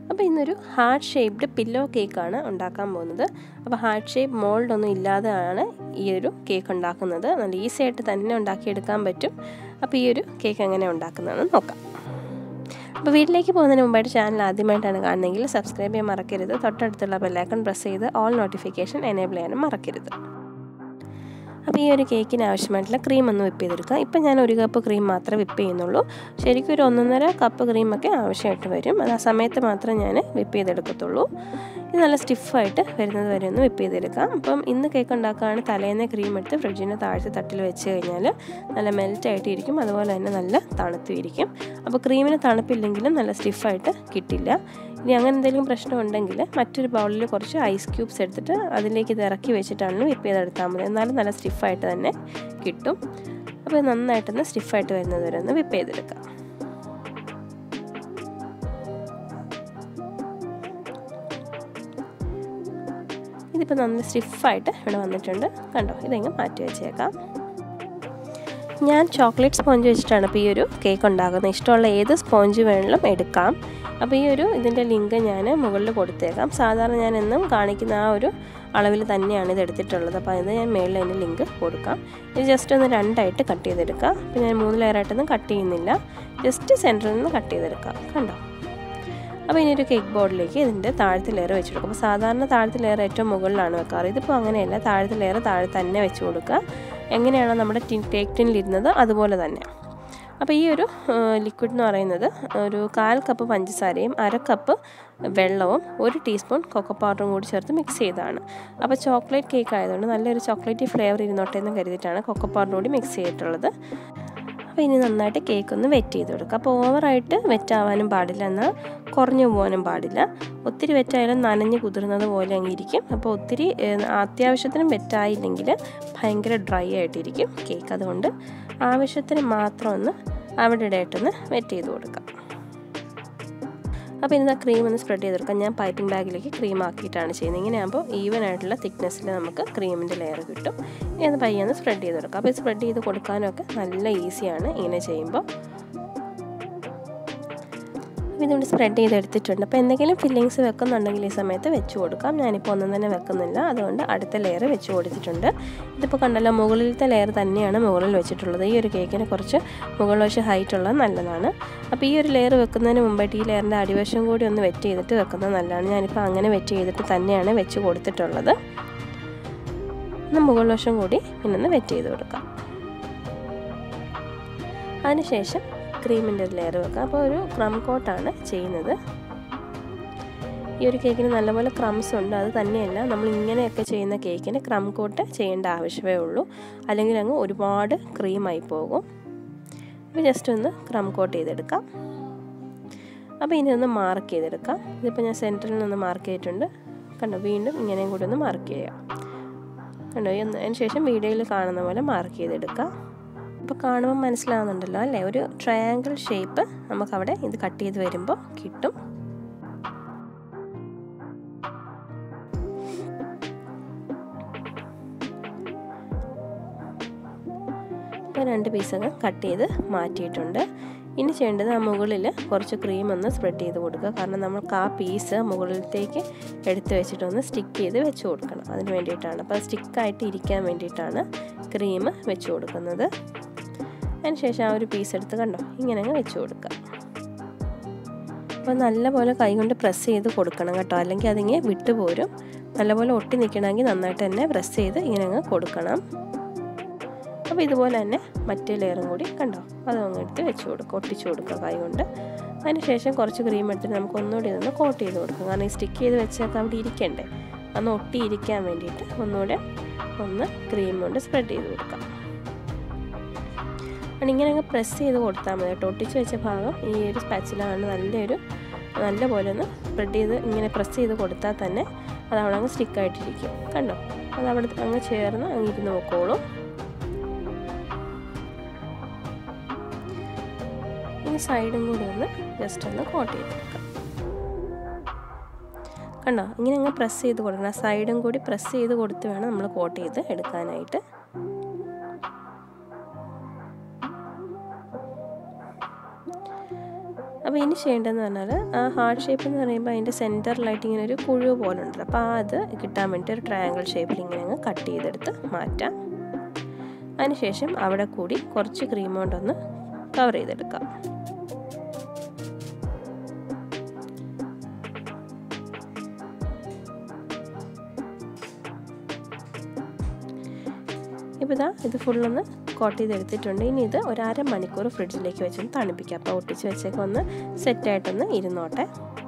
അപ്പോൾ ഇന്നൊരു heart shaped pillow കേക്കാണ് ഉണ്ടാക്കാൻ പോകുന്നത് അപ്പോൾ ഹാർട്ട് ഷേപ്പ് മോൾഡ് ഒന്നും ഇല്ലാതെയാണ് ഈ ഒരു കേക്ക് ഉണ്ടാക്കുന്നത് നല്ല ഈസി ആയിട്ട് തന്നെ ഉണ്ടാക്കിയെടുക്കാൻ പറ്റും അപ്പോൾ ഈ ഒരു കേക്ക് എങ്ങനെ ഉണ്ടാക്കുന്നതെന്ന് നോക്കാം അപ്പോൾ വീട്ടിലേക്ക് പോകുന്നതിന് മുമ്പായിട്ട് ചാനൽ ആദ്യമായിട്ടാണ് കാണുന്നതെങ്കിൽ സബ്സ്ക്രൈബ് ചെയ്യാൻ മറക്കരുത് തൊട്ടടുത്തുള്ള ബെല്ലൈക്കൺ പ്രസ് ചെയ്ത് ഓൾ നോട്ടിഫിക്കേഷൻ എനേബിൾ ചെയ്യാനും മറക്കരുത് അപ്പോൾ ഈ ഒരു കേക്കിന് ആവശ്യമായിട്ടുള്ള ക്രീം ഒന്ന് വിപ്പ് ചെയ്തെടുക്കുക ഇപ്പം ഞാൻ ഒരു കപ്പ് ക്രീം മാത്രമേ വിപ്പ് ചെയ്യുന്നുള്ളൂ ശരിക്കും ഒരു ഒന്നൊന്നര കപ്പ് ക്രീമൊക്കെ ആവശ്യമായിട്ട് വരും അത് ആ സമയത്ത് മാത്രമേ ഞാൻ വിപ്പ് ചെയ്തെടുക്കത്തുള്ളൂ ഇത് നല്ല സ്റ്റിഫായിട്ട് വരുന്നത് വരെ ഒന്ന് വിപ്പ് ചെയ്തെടുക്കാം അപ്പം ഇന്ന് കേക്ക് ഉണ്ടാക്കുകയാണ് തലേന്ന് ക്രീം എടുത്ത് ഫ്രിഡ്ജിൻ്റെ താഴത്തെ തട്ടിൽ വെച്ച് കഴിഞ്ഞാൽ നല്ല മെൽറ്റായിട്ട് ഇരിക്കും അതുപോലെ തന്നെ നല്ല തണുത്തും ഇരിക്കും അപ്പോൾ ക്രീമിന് തണുപ്പില്ലെങ്കിലും നല്ല സ്റ്റിഫായിട്ട് കിട്ടില്ല ഇനി അങ്ങനെ എന്തെങ്കിലും പ്രശ്നം ഉണ്ടെങ്കിൽ മറ്റൊരു ബൗളിൽ കുറച്ച് ഐസ് ക്യൂബ്സ് എടുത്തിട്ട് അതിലേക്ക് ഇത് ഇറക്കി വെച്ചിട്ടാണ് വിപ്പ് ചെയ്തെടുത്താൽ മതി എന്നാലും നല്ല സ്റ്റിഫായിട്ട് തന്നെ കിട്ടും അപ്പോൾ നന്നായിട്ടൊന്ന് സ്റ്റിഫായിട്ട് വരുന്നത് വരെ ഒന്ന് വിപ്പ് ചെയ്തെടുക്കാം ഇതിപ്പോൾ നല്ല സ്റ്റിഫായിട്ട് ഇവിടെ വന്നിട്ടുണ്ട് കണ്ടോ ഇതെങ്ങ് മാറ്റി വെച്ചേക്കാം ഞാൻ ചോക്ലേറ്റ് സ്പോഞ്ച് വെച്ചിട്ടാണ് ഇപ്പോൾ ഈ ഒരു കേക്ക് ഉണ്ടാക്കുന്നത് ഇഷ്ടമുള്ള ഏത് സ്പോഞ്ച് വേണമെങ്കിലും എടുക്കാം അപ്പോൾ ഈ ഒരു ഇതിൻ്റെ ലിങ്ക് ഞാൻ മുകളിൽ കൊടുത്തേക്കാം സാധാരണ ഞാൻ എന്നും കാണിക്കുന്ന ആ ഒരു അളവിൽ തന്നെയാണ് ഇത് എടുത്തിട്ടുള്ളത് അപ്പോൾ അത് ഞാൻ മേളിൽ അതിൻ്റെ ലിങ്ക് കൊടുക്കാം ഇത് ജസ്റ്റ് ഒന്ന് രണ്ടായിട്ട് കട്ട് ചെയ്തെടുക്കാം അപ്പോൾ ഞാൻ മൂന്ന് ലെയറായിട്ടൊന്നും കട്ട് ചെയ്യുന്നില്ല ജസ്റ്റ് സെൻറ്ററിൽ നിന്ന് കട്ട് ചെയ്തെടുക്കാം കണ്ടോ അപ്പോൾ ഇനി ഒരു കേക്ക് ബോർഡിലേക്ക് ഇതിൻ്റെ താഴത്തെ ലെയർ വെച്ച് കൊടുക്കും അപ്പോൾ സാധാരണ താഴത്തെ ലെയർ ഏറ്റവും മുകളിലാണ് വെക്കാറ് ഇതിപ്പോൾ അങ്ങനെയല്ല താഴത്തെ ലെയർ താഴെ തന്നെ വെച്ച് കൊടുക്കുക എങ്ങനെയാണോ നമ്മുടെ ടിൻ കേക്ക് ടിന്നിലിരുന്നത് അതുപോലെ തന്നെ അപ്പോൾ ഈ ഒരു ലിക്വിഡ് എന്ന് പറയുന്നത് ഒരു കാൽ കപ്പ് പഞ്ചസാരയും അര കപ്പ് വെള്ളവും ഒരു ടീസ്പൂൺ കൊക്കോ പൗഡറും കൂടി ചേർത്ത് മിക്സ് ചെയ്തതാണ് അപ്പോൾ ചോക്ലേറ്റ് കേക്ക് ആയതുകൊണ്ട് നല്ലൊരു ചോക്ലേറ്റ് ഫ്ലേവർ ഇരുന്നോട്ടെ എന്ന് കരുതിയിട്ടാണ് കൊക്കോ പൗഡർ കൂടി മിക്സ് ചെയ്തിട്ടുള്ളത് അപ്പോൾ ഇനി നന്നായിട്ട് കേക്ക് ഒന്ന് വെറ്റ് ചെയ്ത് കൊടുക്കുക അപ്പോൾ ഓവറായിട്ട് വെറ്റാവാനും പാടില്ല എന്നാൽ കുറഞ്ഞു പോകാനും പാടില്ല ഒത്തിരി വെറ്റായാലും നനഞ്ഞ് കുതിർന്നത് പോലെ അങ്ങ് ഇരിക്കും അപ്പോൾ ഒത്തിരി അത്യാവശ്യത്തിനും വെറ്റായില്ലെങ്കിൽ ഭയങ്കര ഡ്രൈ ആയിട്ടിരിക്കും കേക്ക് അതുകൊണ്ട് ആവശ്യത്തിന് മാത്രം ഒന്ന് അവിടെ ഇടയായിട്ടൊന്ന് വെറ്റ് ചെയ്ത് കൊടുക്കാം അപ്പോൾ ഇന്ന് ക്രീം ഒന്ന് സ്പ്രെഡ് ചെയ്തെടുക്കാം ഞാൻ പൈപ്പിംഗ് ബാഗിലേക്ക് ക്രീം ആക്കിയിട്ടാണ് ചെയ്യുന്നത് ഇങ്ങനെയാകുമ്പോൾ ഈവൻ ആയിട്ടുള്ള തിക്നെസ്സിൽ നമുക്ക് ക്രീമിൻ്റെ ലെയർ കിട്ടും ഇനി അത് പയ്യെ ഒന്ന് സ്പ്രെഡ് ചെയ്ത് കൊടുക്കാം അപ്പോൾ സ്പ്രെഡ് ചെയ്ത് കൊടുക്കാനൊക്കെ നല്ല ഈസിയാണ് ഇങ്ങനെ ചെയ്യുമ്പോൾ ഇതുകൊണ്ട് സ്പ്രെഡ് ചെയ്ത് എടുത്തിട്ടുണ്ട് അപ്പോൾ എന്തെങ്കിലും ഫില്ലിങ്സ് വെക്കുന്നുണ്ടെങ്കിൽ ഈ സമയത്ത് വെച്ച് കൊടുക്കാം ഞാനിപ്പോൾ ഒന്നും തന്നെ വെക്കുന്നില്ല അതുകൊണ്ട് അടുത്ത ലെയർ വെച്ച് കൊടുത്തിട്ടുണ്ട് ഇതിപ്പോൾ കണ്ടല്ലോ മുകളിലത്തെ ലെയർ തന്നെയാണ് മുകളിൽ വെച്ചിട്ടുള്ളത് ഈ ഒരു കേക്കിന് കുറച്ച് മുകൾ വശം ഹൈറ്റ് ഉള്ളത് നല്ലതാണ് അപ്പോൾ ഈ ഒരു ലെയർ വെക്കുന്നതിന് മുമ്പായിട്ട് ഈ ലെയറിൻ്റെ അടിവശം കൂടി ഒന്ന് വെറ്റ് ചെയ്തിട്ട് വെക്കുന്നത് നല്ലതാണ് ഞാനിപ്പോൾ അങ്ങനെ വെറ്റ് ചെയ്തിട്ട് തന്നെയാണ് വെച്ച് കൊടുത്തിട്ടുള്ളത് ഒന്ന് മുകൾ വശം കൂടി പിന്നെ ഒന്ന് വെറ്റ് ചെയ്ത് കൊടുക്കാം അതിനുശേഷം ക്രീമിൻ്റെ ഒരു ലെയർ വെക്കാം അപ്പോൾ ഒരു ക്രം കോട്ടാണ് ചെയ്യുന്നത് ഈ ഒരു കേക്കിന് നല്ലപോലെ ക്രംസ് ഉണ്ട് അത് തന്നെയല്ല നമ്മൾ ഇങ്ങനെയൊക്കെ ചെയ്യുന്ന കേക്കിന് ക്രം കോട്ട് ചെയ്യേണ്ട ആവശ്യമേ ഉള്ളൂ അല്ലെങ്കിൽ അങ്ങ് ഒരുപാട് ക്രീമായി പോകും അപ്പോൾ ജസ്റ്റ് ഒന്ന് ക്രം കോട്ട് ചെയ്തെടുക്കാം അപ്പോൾ ഇനി ഒന്ന് മാർക്ക് ചെയ്തെടുക്കാം ഇതിപ്പോൾ ഞാൻ സെൻറ്ററിൽ നിന്ന് മാർക്ക് ചെയ്തിട്ടുണ്ട് കണ്ടോ വീണ്ടും ഇങ്ങനെയും കൂടി ഒന്ന് മാർക്ക് ചെയ്യാം കണ്ടോ അതിന് ശേഷം വീഡിയോയിൽ കാണുന്ന പോലെ മാർക്ക് ചെയ്തെടുക്കാം ഇപ്പോൾ കാണുമ്പോൾ മനസ്സിലാവുന്നുണ്ടല്ലോ അല്ലേ ഒരു ട്രയാങ്കിൾ ഷേപ്പ് നമുക്കവിടെ ഇത് കട്ട് ചെയ്ത് വരുമ്പോൾ കിട്ടും ഇപ്പോൾ രണ്ട് പീസൊക്കെ കട്ട് ചെയ്ത് മാറ്റിയിട്ടുണ്ട് ഇനി ചെയ്യേണ്ടത് ആ മുകളിൽ കുറച്ച് ക്രീം ഒന്ന് സ്പ്രെഡ് ചെയ്ത് കൊടുക്കുക കാരണം നമുക്ക് ആ പീസ് മുകളിലത്തേക്ക് എടുത്ത് വെച്ചിട്ടൊന്ന് സ്റ്റിക്ക് ചെയ്ത് വെച്ച് കൊടുക്കണം അതിന് വേണ്ടിയിട്ടാണ് അപ്പോൾ സ്റ്റിക്കായിട്ട് ഇരിക്കാൻ വേണ്ടിയിട്ടാണ് ക്രീം വെച്ച് കൊടുക്കുന്നത് അതിനുശേഷം ആ ഒരു പീസ് എടുത്ത് കണ്ടോ ഇങ്ങനെ അങ്ങ് വെച്ച് കൊടുക്കുക അപ്പോൾ നല്ലപോലെ കൈകൊണ്ട് പ്രസ് ചെയ്ത് കൊടുക്കണം കേട്ടോ അല്ലെങ്കിൽ അതിങ്ങനെ വിട്ടുപോരും നല്ലപോലെ ഒട്ടി നിൽക്കണമെങ്കിൽ നന്നായിട്ട് തന്നെ പ്രസ് ചെയ്ത് ഇങ്ങനെ അങ്ങ് കൊടുക്കണം അപ്പോൾ ഇതുപോലെ തന്നെ മറ്റേ ലെയറും കൂടി കണ്ടോ അതും അങ്ങ് എടുത്ത് വെച്ച് കൊടുക്കുക ഒട്ടിച്ച് കൊടുക്കുക കൈ കൊണ്ട് അതിനുശേഷം കുറച്ച് ക്രീം എടുത്തിട്ട് നമുക്ക് ഒന്നുകൂടി ഇതൊന്ന് കോട്ട് ചെയ്ത് കൊടുക്കുക കാരണം ഈ സ്റ്റിക്ക് ചെയ്ത് വെച്ചൊക്കെ അവിടെ ഇരിക്കണ്ടേ അന്ന് ഒട്ടിയിരിക്കാൻ വേണ്ടിയിട്ട് ഒന്നുകൂടെ ഒന്ന് ക്രീം കൊണ്ട് സ്പ്രെഡ് ചെയ്ത് കൊടുക്കാം അപ്പോൾ ഇങ്ങനെ അങ്ങ് പ്രസ് ചെയ്ത് കൊടുത്താൽ മതി കേട്ടോ ഒട്ടിച്ച് വെച്ച ഭാഗം ഈ ഒരു സ്പാച്ചിലാണ് നല്ലൊരു നല്ല പോലെ ഒന്ന് സ്പ്രെഡ് ചെയ്ത് ഇങ്ങനെ പ്രസ് ചെയ്ത് കൊടുത്താൽ തന്നെ അത് അവിടെ അങ്ങ് സ്റ്റിക്കായിട്ടിരിക്കും കണ്ടോ അത് അവിടെ അങ്ങ് ചേർന്ന് അങ്ങ് ഇരുന്ന് നോക്കോളും ഇനി സൈഡും കൂടി ഒന്ന് ജസ്റ്റ് ഒന്ന് കോട്ട് ചെയ്ത് കൊടുക്കാം കണ്ടോ ഇങ്ങനെ അങ്ങ് പ്രസ് ചെയ്ത് കൊടുക്കണം സൈഡും കൂടി പ്രസ് ചെയ്ത് കൊടുത്ത് വേണം നമ്മൾ കോട്ട് ചെയ്ത് എടുക്കാനായിട്ട് അപ്പോൾ ഇനി ചെയ്യേണ്ടതെന്ന് പറഞ്ഞാൽ ആ ഹാർട്ട് ഷേപ്പ് എന്ന് പറയുമ്പോൾ അതിൻ്റെ സെൻറ്ററിലായിട്ട് ഇങ്ങനെ ഒരു കുഴു പോലെ ഉണ്ട് അപ്പോൾ അത് കിട്ടാൻ വേണ്ടി ഒരു ട്രയാങ്കിൾ ഷേപ്പിൽ ഇങ്ങനെ അങ്ങ് കട്ട് ചെയ്തെടുത്ത് മാറ്റാം അതിനുശേഷം അവിടെ കൂടി കുറച്ച് ക്രീം കൊണ്ടൊന്ന് കവർ ചെയ്തെടുക്കാം ഇപ്പോൾ ഇതാ ഇത് ഫുള്ളൊന്ന് കോട്ട് ചെയ്തെടുത്തിട്ടുണ്ട് ഇനി ഇത് ഒരു അര മണിക്കൂർ ഫ്രിഡ്ജിലേക്ക് വെച്ചൊന്ന് തണുപ്പിക്കാം അപ്പോൾ ഒട്ടിച്ച് വെച്ചേക്ക് ഒന്ന് സെറ്റായിട്ടൊന്ന് ഇരുന്നോട്ടെ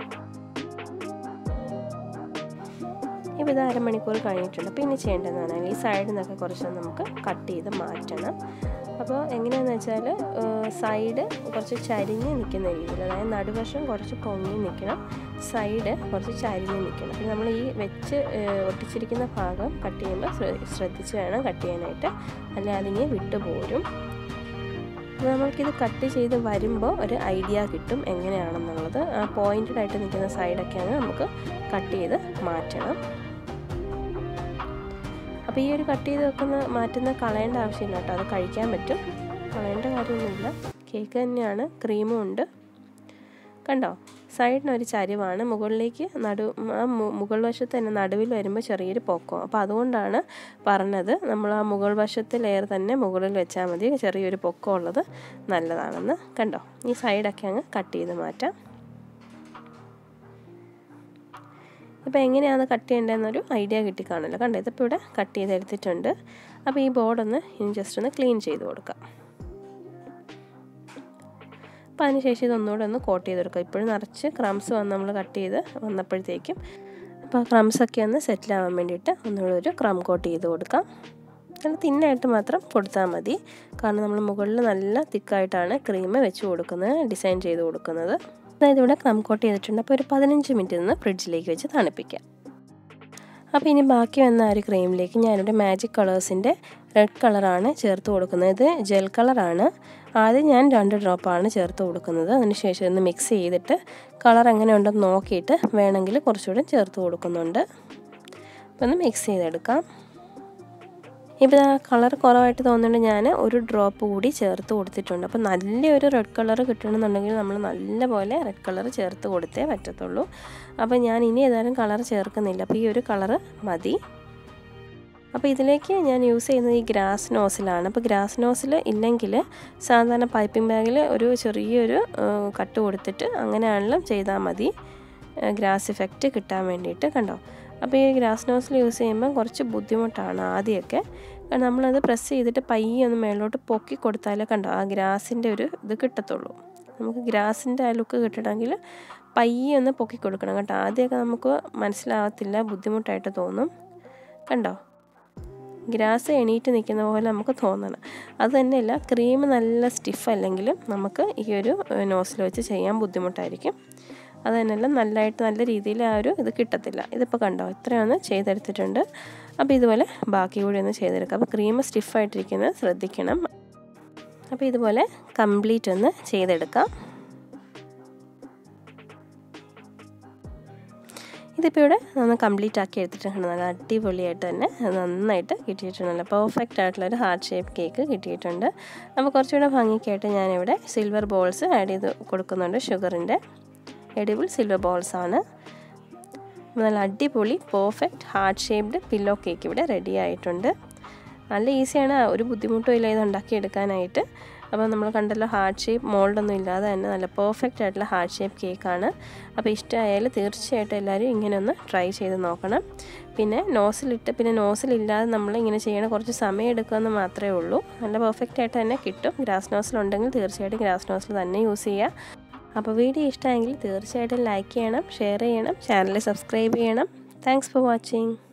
ഇപ്പോൾ ഇത് അരമണിക്കൂർ കഴിഞ്ഞിട്ടുണ്ട് അപ്പോൾ ഇനി ചെയ്യേണ്ടതെന്ന് പറഞ്ഞാൽ ഈ സൈഡിൽ നിന്നൊക്കെ കുറച്ച് നമുക്ക് കട്ട് ചെയ്ത് മാറ്റണം അപ്പോൾ എങ്ങനെയാണെന്ന് വെച്ചാൽ സൈഡ് കുറച്ച് ചരിഞ്ഞ് നിൽക്കുന്ന രീതിയിൽ അതായത് നടുവശം കുറച്ച് പൊങ്ങി നിൽക്കണം സൈഡ് കുറച്ച് ചരിഞ്ഞ് നിൽക്കണം പിന്നെ നമ്മൾ ഈ വെച്ച് ഒട്ടിച്ചിരിക്കുന്ന ഭാഗം കട്ട് ചെയ്യുമ്പോൾ ശ്രദ്ധിച്ച് വേണം കട്ട് ചെയ്യാനായിട്ട് അല്ലെ അതിങ്ങനെ വിട്ടുപോരും അപ്പോൾ നമ്മൾക്കിത് കട്ട് ചെയ്ത് വരുമ്പോൾ ഒരു ഐഡിയ കിട്ടും എങ്ങനെയാണെന്നുള്ളത് ആ പോയിൻറ്റഡ് ആയിട്ട് നിൽക്കുന്ന സൈഡൊക്കെയാണ് നമുക്ക് കട്ട് ചെയ്ത് മാറ്റണം അപ്പോൾ ഈ ഒരു കട്ട് ചെയ്ത് വെക്കുന്ന മാറ്റുന്ന കളയേണ്ട ആവശ്യമില്ല കേട്ടോ അത് കഴിക്കാൻ പറ്റും കളയേണ്ട കാര്യമൊന്നുമില്ല കേക്ക് തന്നെയാണ് ക്രീമും ഉണ്ട് കണ്ടോ സൈഡിനൊരു ചരിവാണ് മുകളിലേക്ക് നടു ആ മുകൾ വശത്ത് തന്നെ നടുവിൽ വരുമ്പോൾ ചെറിയൊരു പൊക്കം അപ്പോൾ അതുകൊണ്ടാണ് പറഞ്ഞത് നമ്മൾ ആ മുകൾ വശത്തെ ലെയർ തന്നെ മുകളിൽ വെച്ചാൽ മതി ചെറിയൊരു പൊക്കം ഉള്ളത് നല്ലതാണെന്ന് കണ്ടോ ഈ സൈഡൊക്കെ അങ്ങ് കട്ട് ചെയ്ത് മാറ്റാം ഇപ്പോൾ എങ്ങനെയാണ് കട്ട് ചെയ്യേണ്ടതെന്നൊരു ഐഡിയ കിട്ടിക്കാണല്ലോ കണ്ടോ ഇതിപ്പോൾ ഇവിടെ കട്ട് ചെയ്തെടുത്തിട്ടുണ്ട് അപ്പോൾ ഈ ബോർഡൊന്ന് ഇനി ജസ്റ്റ് ഒന്ന് ക്ലീൻ ചെയ്ത് കൊടുക്കാം അപ്പോൾ അതിനുശേഷം ഇതൊന്നുകൂടെ ഒന്ന് കോട്ട് ചെയ്ത് കൊടുക്കുക ഇപ്പോഴും നിറച്ച് ക്രംസ് വന്ന് നമ്മൾ കട്ട് ചെയ്ത് വന്നപ്പോഴത്തേക്കും അപ്പോൾ ക്രംസൊക്കെ ഒന്ന് സെറ്റിൽ ആവാൻ വേണ്ടിയിട്ട് ഒന്നുകൂടെ ഒരു ക്രം കോട്ട് ചെയ്ത് കൊടുക്കാം നല്ല തിന്നായിട്ട് മാത്രം കൊടുത്താൽ മതി കാരണം നമ്മൾ മുകളിൽ നല്ല തിക്കായിട്ടാണ് ക്രീം വെച്ച് കൊടുക്കുന്നത് ഡിസൈൻ ചെയ്ത് കൊടുക്കുന്നത് അതായത് ഇവിടെ ക്രം കോട്ട് ചെയ്തിട്ടുണ്ട് അപ്പോൾ ഒരു പതിനഞ്ച് മിനിറ്റ് നിന്ന് ഫ്രിഡ്ജിലേക്ക് വെച്ച് തണുപ്പിക്കാം അപ്പോൾ ഇനി ബാക്കി വന്ന ആ ഒരു ക്രീമിലേക്ക് ഞാനിവിടെ മാജിക് കളേഴ്സിൻ്റെ റെഡ് കളറാണ് ചേർത്ത് കൊടുക്കുന്നത് ഇത് ജെൽ കളറാണ് ആദ്യം ഞാൻ രണ്ട് ഡ്രോപ്പാണ് ചേർത്ത് കൊടുക്കുന്നത് അതിനുശേഷം ഒന്ന് മിക്സ് ചെയ്തിട്ട് കളർ എങ്ങനെ ഉണ്ടെന്ന് നോക്കിയിട്ട് വേണമെങ്കിൽ കുറച്ചുകൂടെ ചേർത്ത് കൊടുക്കുന്നുണ്ട് അപ്പോൾ ഒന്ന് മിക്സ് ചെയ്തെടുക്കാം ഇപ്പോൾ ആ കളർ കുറവായിട്ട് തോന്നുന്നുണ്ട് ഞാൻ ഒരു ഡ്രോപ്പ് കൂടി ചേർത്ത് കൊടുത്തിട്ടുണ്ട് അപ്പോൾ നല്ലൊരു റെഡ് കളർ കിട്ടണമെന്നുണ്ടെങ്കിൽ നമ്മൾ നല്ലപോലെ റെഡ് കളർ ചേർത്ത് കൊടുത്തേ പറ്റത്തുള്ളൂ അപ്പോൾ ഞാൻ ഇനി ഏതായാലും കളർ ചേർക്കുന്നില്ല അപ്പോൾ ഈ ഒരു കളറ് മതി അപ്പോൾ ഇതിലേക്ക് ഞാൻ യൂസ് ചെയ്യുന്നത് ഈ ഗ്രാസ് നോസിലാണ് അപ്പോൾ ഗ്രാസ് നോസിൽ ഇല്ലെങ്കിൽ സാധാരണ പൈപ്പിംഗ് ബാഗിൽ ഒരു ചെറിയൊരു കട്ട് കൊടുത്തിട്ട് അങ്ങനെയാണെങ്കിലും ചെയ്താൽ മതി ഗ്രാസ് ഇഫക്റ്റ് കിട്ടാൻ വേണ്ടിയിട്ട് കണ്ടോ അപ്പോൾ ഈ ഗ്രാസ് നോസിൽ യൂസ് ചെയ്യുമ്പോൾ കുറച്ച് ബുദ്ധിമുട്ടാണ് ആദ്യമൊക്കെ കാരണം നമ്മളത് പ്രസ് ചെയ്തിട്ട് പയ്യെ ഒന്ന് മേളിലോട്ട് പൊക്കി കൊടുത്താലേ കണ്ടോ ആ ഗ്രാസിൻ്റെ ഒരു ഇത് കിട്ടത്തുള്ളൂ നമുക്ക് ഗ്രാസിൻ്റെ ആ ലുക്ക് കിട്ടണമെങ്കിൽ പയ്യെ ഒന്ന് പൊക്കി കൊടുക്കണം കേട്ടോ ആദ്യമൊക്കെ നമുക്ക് മനസ്സിലാവത്തില്ല ബുദ്ധിമുട്ടായിട്ട് തോന്നും കണ്ടോ ഗ്രാസ് എണീറ്റ് നിൽക്കുന്ന പോലെ നമുക്ക് തോന്നണം അത് തന്നെയല്ല ക്രീം നല്ല സ്റ്റിഫ് അല്ലെങ്കിലും നമുക്ക് ഈ ഒരു നോസിൽ വെച്ച് ചെയ്യാൻ ബുദ്ധിമുട്ടായിരിക്കും അത് തന്നെയല്ല നല്ലതായിട്ട് നല്ല രീതിയിൽ ആ ഒരു ഇത് കിട്ടത്തില്ല ഇതിപ്പോൾ കണ്ടോ ഇത്രയൊന്ന് ചെയ്തെടുത്തിട്ടുണ്ട് അപ്പോൾ ഇതുപോലെ ബാക്കി കൂടി ഒന്ന് ചെയ്തെടുക്കാം അപ്പോൾ ക്രീം സ്റ്റിഫായിട്ടിരിക്കുന്നത് ശ്രദ്ധിക്കണം അപ്പോൾ ഇതുപോലെ കംപ്ലീറ്റ് ഒന്ന് ചെയ്തെടുക്കാം ഇതിപ്പോൾ ഇവിടെ ഒന്ന് കംപ്ലീറ്റ് ആക്കി എടുത്തിട്ടുണ്ട് നല്ല അടിപൊളിയായിട്ട് തന്നെ നന്നായിട്ട് കിട്ടിയിട്ടുണ്ടല്ലോ പെർഫെക്റ്റ് ആയിട്ടുള്ള ഒരു ഹാർട്ട് ഷേപ്പ് കേക്ക് കിട്ടിയിട്ടുണ്ട് അപ്പോൾ കുറച്ചുകൂടെ ഭംഗിക്കായിട്ട് ഞാനിവിടെ സിൽവർ ബോൾസ് ആഡ് ചെയ്ത് കൊടുക്കുന്നുണ്ട് ഷുഗറിൻ്റെ എഡിബിൾ സിൽവർ ബോൾസ് ആണ് നല്ല അടിപൊളി perfect heart shaped pillow cake ഇവിടെ റെഡി ആയിട്ടുണ്ട് നല്ല ഈസിയാണ് ഒരു ബുദ്ധിമുട്ടും ഇല്ല ഇത് ഉണ്ടാക്കിയെടുക്കാനായിട്ട് അപ്പോൾ നമ്മൾ കണ്ടല്ലോ ഹാർട്ട് ഷേപ്പ് മോൾഡൊന്നും ഇല്ലാതെ തന്നെ നല്ല പെർഫെക്റ്റ് ആയിട്ടുള്ള ഹാർട്ട് ഷേപ്പ് കേക്കാണ് അപ്പോൾ ഇഷ്ടമായാൽ തീർച്ചയായിട്ടും എല്ലാവരും ഇങ്ങനെ ഒന്ന് ട്രൈ ചെയ്ത് നോക്കണം പിന്നെ നോസിലിട്ട് പിന്നെ നോസിലില്ലാതെ നമ്മൾ ഇങ്ങനെ ചെയ്യണ കുറച്ച് സമയം എടുക്കുമെന്ന് മാത്രമേ ഉള്ളൂ നല്ല പെർഫെക്റ്റ് ആയിട്ട് തന്നെ കിട്ടും ഗ്രാസ് നോസിലുണ്ടെങ്കിൽ തീർച്ചയായിട്ടും ഗ്രാസ് നോസിൽ തന്നെ യൂസ് ചെയ്യുക അപ്പോൾ വീഡിയോ ഇഷ്ടമെങ്കിൽ തീർച്ചയായിട്ടും ലൈക്ക് ചെയ്യണം ഷെയർ ചെയ്യണം ചാനൽ സബ്സ്ക്രൈബ് ചെയ്യണം താങ്ക്സ് ഫോർ വാച്ചിങ്